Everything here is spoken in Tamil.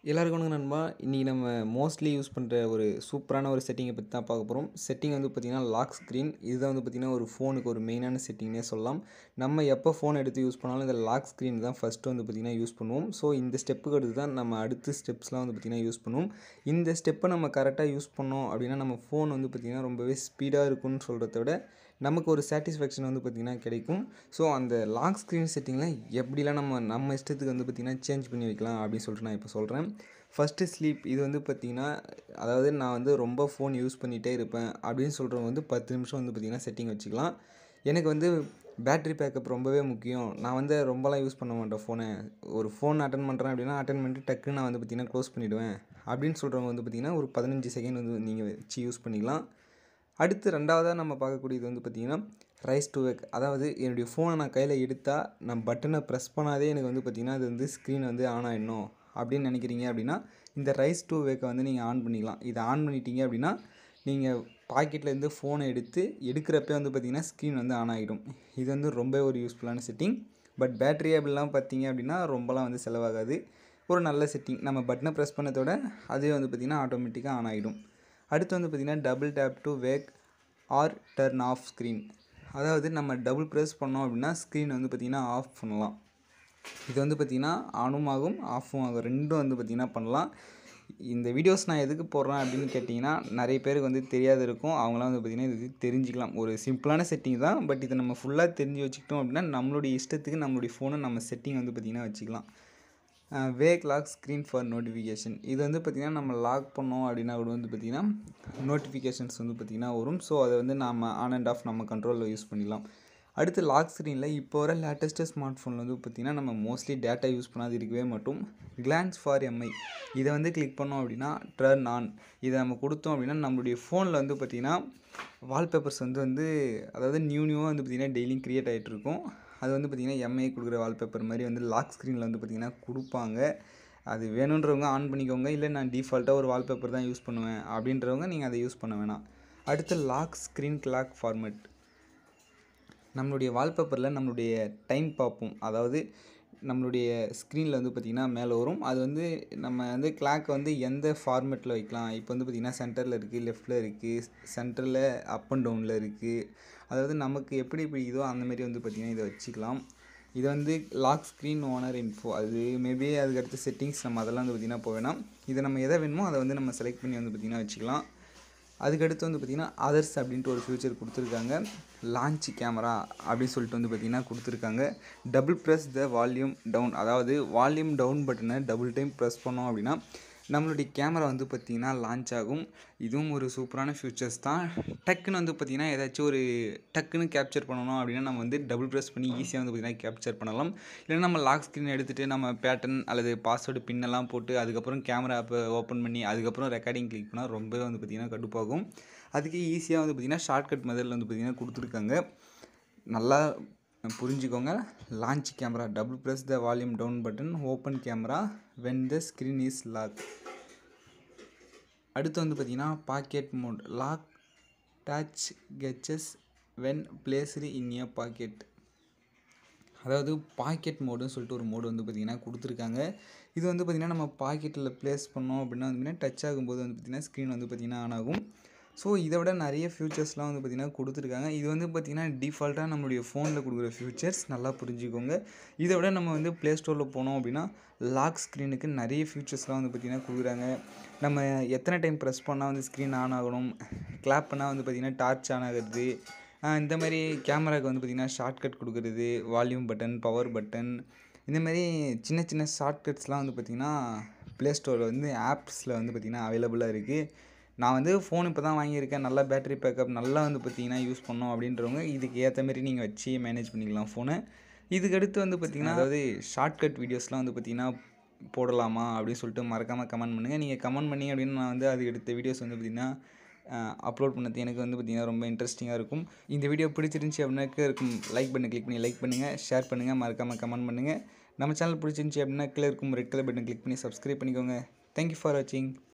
எல்லாருக்கும் வணக்கம் நண்பா இன்றைக்கி நம்ம மோஸ்ட்லி யூஸ் பண்ணுற ஒரு சூப்பரான ஒரு செட்டிங்கை பற்றி தான் பார்க்க போகிறோம் செட்டிங் வந்து பார்த்திங்கன்னா லாக் ஸ்க்ரீன் இதுதான் வந்து பார்த்திங்கன்னா ஒரு ஃபோனுக்கு ஒரு மெயினான செட்டிங்னே சொல்லலாம் நம்ம எப்போ ஃபோன் எடுத்து யூஸ் பண்ணாலும் இந்த லாக் ஸ்க்ரீன் தான் ஃபஸ்ட்டு வந்து பார்த்திங்கன்னா யூஸ் பண்ணுவோம் ஸோ இந்த ஸ்டெப்புக்கு அடுத்து தான் நம்ம அடுத்த ஸ்டெப்ஸ்லாம் வந்து பார்த்திங்கன்னா யூஸ் பண்ணுவோம் இந்த ஸ்டெப்பை நம்ம கரெக்டாக யூஸ் பண்ணோம் அப்படின்னா நம்ம ஃபோன் வந்து பார்த்திங்கன்னா ரொம்பவே ஸ்பீடாக இருக்கும்னு சொல்கிறத விட நமக்கு ஒரு சாட்டிஸ்ஃபேக்ஷன் வந்து பார்த்திங்கன்னா கிடைக்கும் ஸோ அந்த லாக் ஸ்க்ரீன் செட்டிங்கில் எப்படிலாம் நம்ம நம்ம இஷ்டத்துக்கு வந்து பார்த்திங்கன்னா சேஞ்ச் பண்ணி வைக்கலாம் அப்படின்னு சொல்லிட்டு நான் இப்போ சொல்கிறேன் ஃபஸ்ட்டு ஸ்லீப் இது வந்து பார்த்திங்கன்னா அதாவது நான் வந்து ரொம்ப ஃபோன் யூஸ் பண்ணிகிட்டே இருப்பேன் அப்படின்னு சொல்கிறவங்க வந்து பத்து நிமிஷம் வந்து பார்த்திங்கன்னா செட்டிங் வச்சுக்கலாம் எனக்கு வந்து பேட்ரி பேக்கப் ரொம்பவே முக்கியம் நான் வந்து ரொம்பலாம் யூஸ் பண்ண மாட்டேன் ஃபோனை ஒரு ஃபோன் அட்டன் பண்ணுறேன் அப்படின்னா அட்டன் பண்ணிட்டு டக்குன்னு நான் வந்து பார்த்திங்கன்னா க்ளோஸ் பண்ணிவிடுவேன் அப்படின்னு சொல்கிறவங்க வந்து பார்த்திங்கன்னா ஒரு பதினஞ்சு செகண்ட் வந்து நீங்கள் வச்சு யூஸ் பண்ணிக்கலாம் அடுத்து ரெண்டாவதாக நம்ம பார்க்கக்கூடியது வந்து பார்த்திங்கன்னா ரைஸ் டு வேக் அதாவது என்னுடைய ஃபோனை நான் கையில் எடுத்தால் நான் பட்டனை ப்ரெஸ் பண்ணாதே எனக்கு வந்து பார்த்திங்கன்னா அது வந்து ஸ்க்ரீன் வந்து ஆன் ஆகிடணும் அப்படின்னு நினைக்கிறீங்க அப்படின்னா இந்த ரைஸ் டு வேக்கை வந்து நீங்கள் ஆன் பண்ணிக்கலாம் இதை ஆன் பண்ணிட்டீங்க அப்படின்னா நீங்கள் பாக்கெட்லேருந்து ஃபோனை எடுத்து எடுக்கிறப்ப வந்து பார்த்திங்கன்னா ஸ்க்ரீன் வந்து ஆன் ஆகிடும் இது வந்து ரொம்ப ஒரு யூஸ்ஃபுல்லான செட்டிங் பட் பேட்ரி அப்படிலாம் பார்த்தீங்க அப்படின்னா ரொம்பலாம் வந்து செலவாகாது ஒரு நல்ல செட்டிங் நம்ம பட்டனை ப்ரெஸ் பண்ணதோட அதுவே வந்து பார்த்திங்கன்னா ஆட்டோமேட்டிக்காக ஆன் ஆகிடும் அடுத்து வந்து பார்த்திங்கன்னா double tap to wake or turn off screen அதாவது நம்ம டபுள் ப்ரெஸ் பண்ணோம் அப்படின்னா ஸ்க்ரீன் வந்து பார்த்திங்கன்னா ஆஃப் பண்ணலாம் இது வந்து பார்த்திங்கன்னா ஆனும் ஆகும் ஆஃபும் ஆகும் ரெண்டும் வந்து பார்த்திங்கன்னா பண்ணலாம் இந்த வீடியோஸ் நான் எதுக்கு போடுறேன் அப்படின்னு கேட்டிங்கன்னா நிறைய பேருக்கு வந்து தெரியாது இருக்கும் அவங்களாம் வந்து பார்த்திங்கன்னா இது தெரிஞ்சுக்கலாம் ஒரு சிம்பிளான செட்டிங் தான் பட் இதை நம்ம ஃபுல்லாக தெரிஞ்சு வச்சுக்கிட்டோம் அப்படின்னா நம்மளுடைய இஷ்டத்துக்கு நம்மளுடைய ஃபோனை நம்ம செட்டிங் வந்து பார்த்திங்கன்னா வச்சுக்கலாம் wake lock screen for notification இது வந்து பார்த்திங்கன்னா நம்ம லாக் பண்ணோம் அப்படின்னா கூட வந்து பார்த்திங்கன்னா நோட்டிஃபிகேஷன்ஸ் வந்து பார்த்திங்கன்னா வரும் ஸோ அதை வந்து நம்ம ஆன் அண்ட் ஆஃப் நம்ம கண்ட்ரோலில் யூஸ் பண்ணிக்கலாம் அடுத்து லாக் ஸ்க்ரீனில் இப்போ வர லேட்டஸ்ட்டு ஸ்மார்ட் ஃபோனில் வந்து பார்த்திங்கன்னா நம்ம மோஸ்ட்லி டேட்டா யூஸ் பண்ணாது இருக்கவே மாட்டோம் கிளான்ஸ் ஃபார் எம்ஐ இதை வந்து கிளிக் பண்ணோம் அப்படின்னா டர்ன் ஆன் இதை நம்ம கொடுத்தோம் அப்படின்னா நம்மளுடைய ஃபோனில் வந்து பார்த்திங்கன்னா வால்பேப்பர்ஸ் வந்து வந்து அதாவது நியூ நியூவாக வந்து பார்த்திங்கன்னா டெய்லியும் க்ரியேட் ஆகிட்டு இருக்கும் அது வந்து பார்த்திங்கன்னா எம்ஐ கொடுக்குற வால்பேப்பர் மாதிரி வந்து லாக் ஸ்க்ரீனில் வந்து பார்த்திங்கன்னா கொடுப்பாங்க அது வேணுன்றவங்க ஆன் பண்ணிக்கோங்க இல்லை நான் டிஃபால்ட்டாக ஒரு வால்பேப்பர் தான் யூஸ் பண்ணுவேன் அப்படின்றவங்க நீங்கள் அதை யூஸ் பண்ண வேணாம் அடுத்து லாக் ஸ்க்ரீன் கிளாக் ஃபார்மெட் நம்மளுடைய வால்பேப்பரில் நம்மளுடைய டைம் பார்ப்போம் அதாவது நம்மளுடைய ஸ்க்ரீனில் வந்து பார்த்திங்கன்னா மேலே வரும் அது வந்து நம்ம வந்து கிளாக் வந்து எந்த ஃபார்மெட்டில் வைக்கலாம் இப்போ வந்து பார்த்திங்கன்னா சென்டரில் இருக்குது லெஃப்ட்டில் இருக்குது சென்டரில் அப் அண்ட் டவுனில் இருக்குது அதாவது நமக்கு எப்படி பிடிக்குதோ அந்தமாரி வந்து பார்த்திங்கன்னா இதை வச்சுக்கலாம் இது வந்து லாக் ஸ்க்ரீன் ஓனர் இன்ஃபோ அது மேபி அதுக்கடுத்து செட்டிங்ஸ் நம்ம அதெல்லாம் வந்து பார்த்திங்கன்னா போவேணாம் இதை நம்ம எதை வேணுமோ அதை வந்து நம்ம செலக்ட் பண்ணி வந்து பார்த்திங்கன்னா வச்சுக்கலாம் அதுக்கடுத்து வந்து பார்த்திங்கன்னா அதர்ஸ் அப்படின்ட்டு ஒரு ஃபியூச்சர் கொடுத்துருக்காங்க லான்ச் கேமரா அப்படின்னு சொல்லிட்டு வந்து பார்த்திங்கன்னா கொடுத்துருக்காங்க double press the volume down அதாவது வால்யூம் டவுன் பட்டனை டபுள் டைம் ப்ரெஸ் பண்ணோம் அப்படின்னா நம்மளுடைய கேமரா வந்து பார்த்திங்கன்னா லான்ச் ஆகும் இதுவும் ஒரு சூப்பரான ஃபியூச்சர்ஸ் தான் டக்குன்னு வந்து பார்த்திங்கன்னா ஏதாச்சும் ஒரு டக்குன்னு கேப்சர் பண்ணணும் அப்படின்னா நம்ம வந்து டபுள் ப்ரெஸ் பண்ணி ஈஸியாக வந்து பார்த்திங்கன்னா கேப்சர் பண்ணலாம் இல்லைன்னா நம்ம லாக் ஸ்க்ரீன் எடுத்துகிட்டு நம்ம பேட்டர்ன் அல்லது பாஸ்வேர்டு பின்னெல்லாம் போட்டு அதுக்கப்புறம் கேமரா ஆப்பை ஓப்பன் பண்ணி அதுக்கப்புறம் ரெக்கார்டிங் கிளிக் பண்ணால் ரொம்பவே வந்து பார்த்திங்கன்னா கடுப்பாகும் அதுக்கு ஈஸியாக வந்து பார்த்திங்கன்னா ஷார்ட்கட் மெத்தடில் வந்து பார்த்திங்கன்னா கொடுத்துருக்காங்க நல்லா புரிஞ்சுக்கோங்க launch camera double press the volume down button open camera when the screen is lock அடுத்து வந்து பார்த்திங்கன்னா பாக்கெட் மோட் லாக் டச் கெச்சஸ் when placed in a pocket அதாவது பாக்கெட் மோடுன்னு சொல்லிட்டு ஒரு மோடு வந்து பார்த்திங்கன்னா கொடுத்துருக்காங்க இது வந்து பார்த்திங்கன்னா நம்ம பாக்கெட்டில் ப்ளேஸ் பண்ணோம் அப்படின்னா வந்து டச் ஆகும்போது வந்து பார்த்திங்கன்னா ஸ்க்ரீன் வந்து பார்த்திங்கன்னா ஆன் ஆகும் ஸோ இதை விட நிறைய ஃபியூச்சர்ஸ்லாம் வந்து பார்த்திங்கன்னா கொடுத்துருக்காங்க இது வந்து பார்த்திங்கன்னா டிஃபால்ட்டாக நம்மளுடைய ஃபோனில் கொடுக்குற ஃபியூச்சர்ஸ் நல்லா புரிஞ்சுக்கோங்க இதை விட நம்ம வந்து ப்ளே ஸ்டோரில் போனோம் அப்படின்னா லாக் ஸ்க்ரீனுக்கு நிறைய ஃபியூச்சர்ஸ்லாம் வந்து பார்த்திங்கன்னா கொடுக்குறாங்க நம்ம எத்தனை டைம் ப்ரெஸ் பண்ணால் வந்து ஸ்க்ரீன் ஆன் ஆகணும் கிளாப் பண்ணால் வந்து பார்த்திங்கன்னா டார்ச் ஆன் ஆகிறது இந்த மாதிரி கேமராவுக்கு வந்து பார்த்திங்கன்னா ஷார்ட்கட் கொடுக்குறது வால்யூம் பட்டன் பவர் பட்டன் இந்தமாரி சின்ன சின்ன ஷார்ட்கட்ஸ்லாம் வந்து பார்த்திங்கன்னா ப்ளே ஸ்டோரில் வந்து ஆப்ஸில் வந்து பார்த்திங்கன்னா அவைலபிளாக இருக்குது நான் வந்து ஃபோன் இப்போ தான் வாங்கியிருக்கேன் நல்லா பேட்டரி பேக்கப் நல்லா வந்து பார்த்திங்கன்னா யூஸ் பண்ணோம் அப்படின்றவங்க இதுக்கு ஏற்ற மாரி நீங்கள் வச்சு மேனேஜ் பண்ணிக்கலாம் ஃபோனை இதுக்கடுத்து வந்து பார்த்திங்கன்னா அதாவது ஷார்ட்கட் வீடியோஸ்லாம் வந்து பார்த்திங்கன்னா போடலாமா அப்படின்னு சொல்லிட்டு மறக்காமல் கமெண்ட் பண்ணுங்கள் நீங்கள் கமெண்ட் பண்ணி அப்படின்னு நான் வந்து அதுக்கு எடுத்த வீடியோஸ் வந்து பார்த்திங்கன்னா அப்லோட் பண்ணது எனக்கு வந்து பார்த்திங்கன்னா ரொம்ப இன்ட்ரெஸ்டிங்காக இருக்கும் இந்த வீடியோ பிடிச்சிருந்துச்சி அப்படின்னாக்க இருக்கும் லைக் பண்ணி கிளிக் பண்ணி லைக் பண்ணுங்கள் ஷேர் பண்ணுங்கள் மறக்காமல் கமெண்ட் பண்ணுங்கள் நம்ம சேனல் பிடிச்சிருந்துச்சி அப்படின்னா கீழே இருக்கும் ரெட் கலர் பட்டன் கிளிக் பண்ணி சப்ஸ்கிரைப் பண்ணிக்கோங்க தேங்க்யூ ஃபார் வாட்சிங்